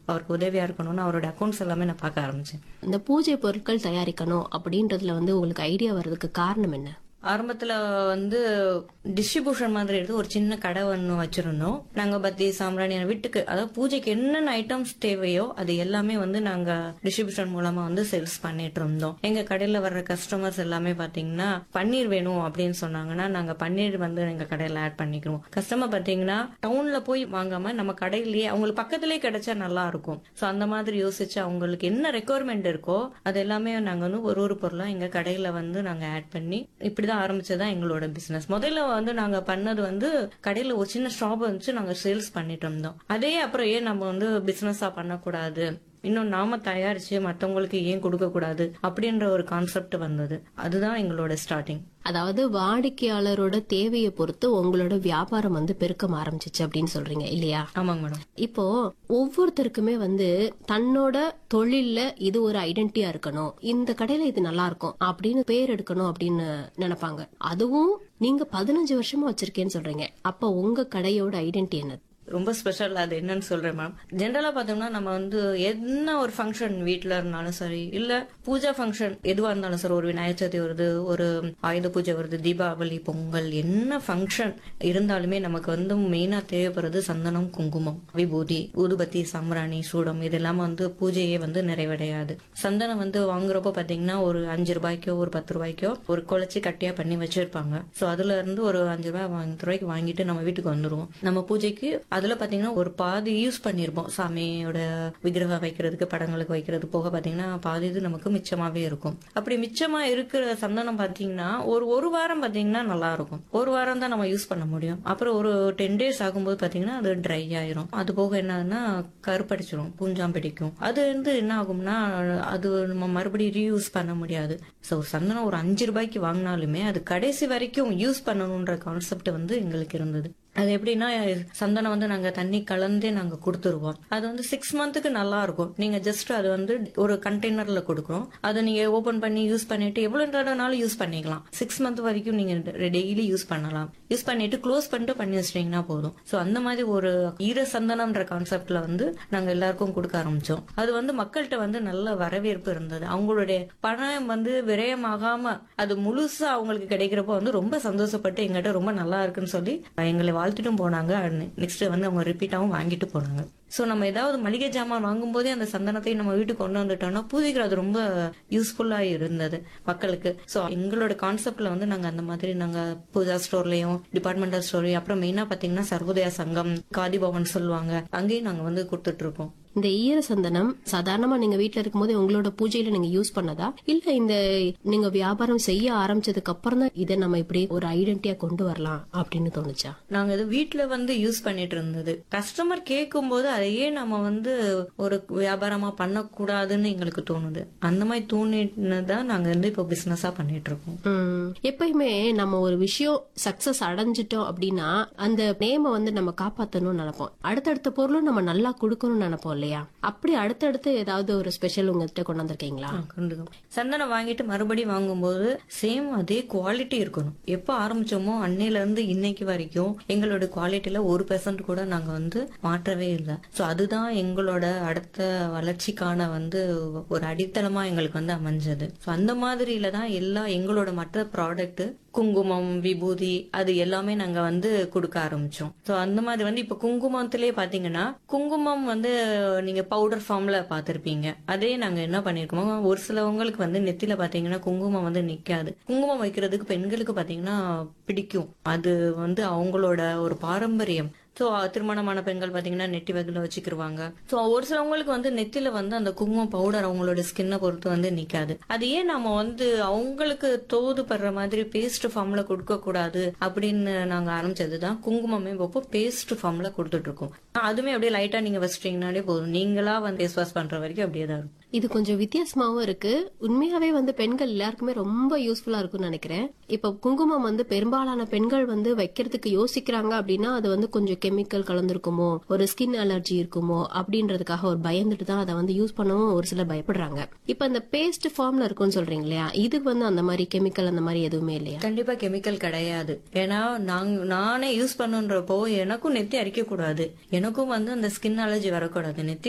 அவருக்கு உதவியா இருக்கணும்னு அவரோட அக்கௌண்ட்ஸ் எல்லாமே நான் பார்க்க ஆரம்பிச்சேன் இந்த பூஜை பொருட்கள் தயாரிக்கணும் அப்படின்றதுல வந்து உங்களுக்கு ஐடியா வர்றதுக்கு காரணம் என்ன ஆரம்பத்துல வந்து டிஸ்ட்ரிபியூஷன் மாதிரி எடுத்து ஒரு சின்ன கடை ஒன்று வச்சிருந்தோம் நாங்க பத்தி சாம்பிராணி வீட்டுக்கு அதாவது பூஜைக்கு என்னென்ன ஐட்டம்ஸ் தேவையோ அது எல்லாமே வந்து நாங்க டிஸ்ட்ரிபியூஷன் மூலமா வந்து சேல்ஸ் பண்ணிட்டு இருந்தோம் எங்க கடையில வர்ற கஸ்டமர்ஸ் எல்லாமே பாத்தீங்கன்னா பன்னீர் வேணும் அப்படின்னு சொன்னாங்கன்னா நாங்க பன்னீர் வந்து எங்க கடையில ஆட் பண்ணிக்கிறோம் கஸ்டமர் பாத்தீங்கன்னா டவுன்ல போய் வாங்காம நம்ம கடையிலேயே அவங்களுக்கு பக்கத்திலேயே கிடைச்சா நல்லா இருக்கும் சோ அந்த மாதிரி யோசிச்சு அவங்களுக்கு என்ன ரெக்குவயர்மெண்ட் இருக்கோ அது எல்லாமே நாங்க வந்து ஒரு ஒரு பொருளா எங்க கடையில வந்து நாங்க ஆட் பண்ணி இப்படிதான் ஆரம்பிச்சதுதான் எங்களோட பிசினஸ் முதல்ல வந்து நாங்க பண்ணது வந்து கடையில ஒரு சின்ன ஷாப் வச்சு நாங்க சேல்ஸ் பண்ணிட்டு இருந்தோம் அதே அப்புறம் ஏன் நம்ம வந்து பிசினஸா பண்ணக்கூடாது இன்னும் நாம தயாரிச்சு மத்தவங்களுக்கு ஏன் கொடுக்க கூடாது அப்படின்ற ஒரு கான்செப்ட் வந்தது அதுதான் எங்களோட ஸ்டார்டிங் அதாவது வாடிக்கையாளரோட தேவையை பொறுத்து உங்களோட வியாபாரம் வந்து பெருக்கம் ஆரம்பிச்சிச்சு அப்படின்னு சொல்றீங்க இல்லையா ஆமாங்க மேடம் இப்போ ஒவ்வொருத்தருக்குமே வந்து தன்னோட தொழில்ல இது ஒரு ஐடென்டிட்டியா இருக்கணும் இந்த கடையில இது நல்லா இருக்கும் அப்படின்னு பேர் எடுக்கணும் அப்படின்னு நினைப்பாங்க அதுவும் நீங்க பதினஞ்சு வருஷமா வச்சிருக்கேன்னு சொல்றீங்க அப்ப உங்க கடையோட ஐடென்டிட்டி என்னது ரொம்ப ஸ்பெஷல் அது என்னன்னு சொல்றேன் மேம் ஜென்ரலா பார்த்தோம்னா நம்ம வந்து என்ன ஒரு ஃபங்க்ஷன் வீட்ல இருந்தாலும் சரி இல்ல பூஜா ஃபங்க்ஷன் எதுவா இருந்தாலும் சரி ஒரு விநாயகர் சதுர்த்தி வருது ஒரு ஆயுத பூஜை வருது தீபாவளி பொங்கல் என்ன ஃபங்க்ஷன் இருந்தாலுமே நமக்கு வந்து மெயினா தேவைப்படுறது சந்தனம் குங்குமம் விபூதி ஊதுபத்தி சாம்பிராணி சூடம் இதெல்லாம் வந்து பூஜையே வந்து நிறைவடையாது சந்தனம் வந்து வாங்குறப்போ பாத்தீங்கன்னா ஒரு அஞ்சு ரூபாய்க்கோ ஒரு பத்து ரூபாய்க்கோ ஒரு குழச்சி கட்டியா பண்ணி வச்சிருப்பாங்க சோ அதுல இருந்து ஒரு அஞ்சு ரூபாய் பத்து ரூபாய்க்கு வாங்கிட்டு நம்ம வீட்டுக்கு வந்துருவோம் நம்ம பூஜைக்கு அதுல பாத்தீங்கன்னா ஒரு பாதி யூஸ் பண்ணிருப்போம் சாமியோட விக்கிரகம் வைக்கிறதுக்கு படங்களுக்கு வைக்கிறது போக பாத்தீங்கன்னா பாதி இது நமக்கு மிச்சமாவே இருக்கும் அப்படி மிச்சமா இருக்கிற சந்தனம் பாத்தீங்கன்னா ஒரு ஒரு வாரம் பாத்தீங்கன்னா நல்லா இருக்கும் ஒரு வாரம் தான் நம்ம யூஸ் பண்ண முடியும் அப்புறம் ஒரு டென் டேஸ் ஆகும்போது பாத்தீங்கன்னா அது ட்ரை ஆயிரும் அது போக என்னதுன்னா கருப்படிச்சிரும் பூஞ்சாம் பிடிக்கும் அது வந்து என்ன ஆகும்னா அது நம்ம மறுபடியும் ரீயூஸ் பண்ண முடியாது ஸோ சந்தனம் ஒரு அஞ்சு ரூபாய்க்கு வாங்கினாலுமே அது கடைசி வரைக்கும் யூஸ் பண்ணணுன்ற கான்செப்ட் வந்து எங்களுக்கு இருந்தது அது எப்படின்னா சந்தனம் வந்து நாங்க தண்ணி கலந்தே நாங்க கொடுத்துருவோம் அது வந்து சிக்ஸ் மந்த்துக்கு நல்லா இருக்கும் நீங்க ஜஸ்ட் அது வந்து ஒரு கண்டெய்னர்ல கொடுக்குறோம் அதை நீங்க ஓபன் பண்ணி யூஸ் பண்ணிட்டு எவ்வளவு தடவைனாலும் யூஸ் பண்ணிக்கலாம் சிக்ஸ் மந்த் வரைக்கும் நீங்க டெய்லி யூஸ் பண்ணலாம் யூஸ் பண்ணிட்டு க்ளோஸ் பண்ணிட்டு பண்ணி வச்சிட்டீங்கன்னா போதும் சோ அந்த மாதிரி ஒரு ஈர சந்தனம்ன்ற கான்செப்ட்ல வந்து நாங்க எல்லாருக்கும் கொடுக்க ஆரம்பிச்சோம் அது வந்து மக்கள்கிட்ட வந்து நல்ல வரவேற்பு இருந்தது அவங்களுடைய பணம் வந்து விரயமாகாம அது முழுசா அவங்களுக்கு கிடைக்கிறப்போ வந்து ரொம்ப சந்தோஷப்பட்டு எங்கிட்ட ரொம்ப நல்லா இருக்குன்னு சொல்லி எங்களை வாழ்த்திட்டும் போனாங்க நெக்ஸ்ட் வந்து அவங்க ரிப்பீட்டாவும் வாங்கிட்டு போனாங்க சோ நம்ம ஏதாவது மளிகை ஜாமான் வாங்கும்போதே அந்த சந்தனத்தை நம்ம வீட்டுக்கு கொண்டு வந்துட்டோம்னா பூஜைக்கு அது ரொம்ப யூஸ்ஃபுல்லா இருந்தது மக்களுக்கு சோ எங்களோட கான்செப்ட்ல வந்து நாங்க அந்த மாதிரி நாங்க பூஜா ஸ்டோர்லயும் டிபார்ட்மெண்டல் ஸ்டோர்லயும் அப்புறம் மெயினா பாத்தீங்கன்னா சர்வோதயா சங்கம் காதி பவன் சொல்லுவாங்க அங்கேயும் நாங்க வந்து கொடுத்துட்டு இருக்கோம் இந்த ஈர சந்தனம் சாதாரணமா நீங்க வீட்ல இருக்கும்போது உங்களோட பூஜையில நீங்க யூஸ் பண்ணதா இல்ல இந்த நீங்க வியாபாரம் செய்ய ஆரம்பிச்சதுக்கு அப்புறம் தான் இதை நம்ம இப்படி ஒரு ஐடென்டிட்டியா கொண்டு வரலாம் அப்படின்னு தோணுச்சா நாங்க இது வீட்ல வந்து யூஸ் பண்ணிட்டு இருந்தது கஸ்டமர் கேட்கும் போது அதையே நம்ம வந்து ஒரு வியாபாரமா பண்ணக்கூடாதுன்னு எங்களுக்கு தோணுது அந்த மாதிரி தோணினதான் நாங்க வந்து இப்போ பிசினஸா பண்ணிட்டு இருக்கோம் உம், எப்பயுமே நம்ம ஒரு விஷயம் சக்சஸ் அடைஞ்சிட்டோம் அப்படின்னா அந்த நேம வந்து நம்ம காப்பாத்தணும்னு நினைப்போம் அடுத்தடுத்த பொருளும் நம்ம நல்லா கொடுக்கணும்னு நினைப்போம் இல்லையா அப்படி அடுத்தடுத்து ஏதாவது ஒரு ஸ்பெஷல் உங்ககிட்ட கொண்டு வந்திருக்கீங்களா ஆ, கண்டிப்பா. சந்தனம் வாங்கிட்டு மறுபடியும் வாங்கும்போது சேம் அதே குவாலிட்டி இருக்கணும் எப்ப ஆரம்பிச்சோமோ அன்னையில இருந்து இன்னைக்கு வரைக்கும் எங்களோட குவாலிட்டியில ஒரு பெர்சன்ட் கூட நாங்க வந்து மாற்றவே இல்லை சோ அதுதான் எங்களோட அடுத்த வளர்ச்சிக்கான வந்து ஒரு அடித்தளமா எங்களுக்கு வந்து அமைஞ்சது சோ அந்த மாதிரில தான் எல்லா எங்களோட மற்ற ப்ராடக்ட் குங்குமம் விபூதி அது எல்லாமே நாங்க வந்து கொடுக்க ஆரம்பிச்சோம் சோ அந்த மாதிரி வந்து இப்ப குங்குமத்திலே பாத்தீங்கன்னா குங்குமம் வந்து நீங்க பவுடர் ஃபார்ம்ல பாத்திருப்பீங்க அதே நாங்க என்ன பண்ணிருக்கோமோ ஒரு சிலவங்களுக்கு வந்து நெத்தில பாத்தீங்கன்னா குங்குமம் வந்து நிக்காது குங்குமம் வைக்கிறதுக்கு பெண்களுக்கு பாத்தீங்கன்னா பிடிக்கும் அது வந்து அவங்களோட ஒரு பாரம்பரியம் சோ திருமணமான பெண்கள் பாத்தீங்கன்னா நெட்டி வகையில வச்சுக்கிருவாங்க சோ ஒரு சிலவங்களுக்கு வந்து நெத்தில வந்து அந்த குங்குமம் பவுடர் அவங்களோட ஸ்கின்னை பொறுத்து வந்து நிக்காது அது ஏன் நம்ம வந்து அவங்களுக்கு தோது படுற மாதிரி பேஸ்ட் ஃபார்ம்ல கொடுக்க கூடாது அப்படின்னு நாங்க ஆரம்பிச்சதுதான் குங்குமமே இப்போ பேஸ்ட் ஃபார்ம்ல கொடுத்துட்டு இருக்கோம் அதுமே அப்படியே லைட்டா நீங்க வச்சிட்டீங்கன்னாலே போதும் நீங்களா வந்து ஃபேஸ் வாஷ் பண்ற வரைக்கும் அப்படியே தான் இருக்கும் இது கொஞ்சம் வித்தியாசமாவும் இருக்கு உண்மையாவே வந்து பெண்கள் எல்லாருக்குமே ரொம்ப யூஸ்ஃபுல்லா இருக்கும்னு நினைக்கிறேன் இப்ப குங்குமம் வந்து பெரும்பாலான பெண்கள் வந்து வைக்கிறதுக்கு யோசிக்கிறாங்க அப்படின்னா அது வந்து கொஞ்சம் கெமிக்கல் கலந்துருக்குமோ ஒரு ஸ்கின் அலர்ஜி இருக்குமோ அப்படின்றதுக்காக ஒரு பயந்துட்டு தான் அதை வந்து யூஸ் பண்ணவும் ஒரு சிலர் பயப்படுறாங்க இப்ப இந்த பேஸ்ட் ஃபார்ம்ல இருக்கும்னு சொல்றீங்க இல்லையா இதுக்கு வந்து அந்த மாதிரி கெமிக்கல் அந்த மாதிரி எதுவுமே இல்லையா கண்டிப்பா கெமிக்கல் கிடையாது ஏன்னா நாங்க நானே யூஸ் பண்ணுன்றப்போ எனக்கும் நெத்தி அரிக்க கூடாது எனக்கும் வந்து அந்த ஸ்கின் அலர்ஜி வரக்கூடாது நெத்தி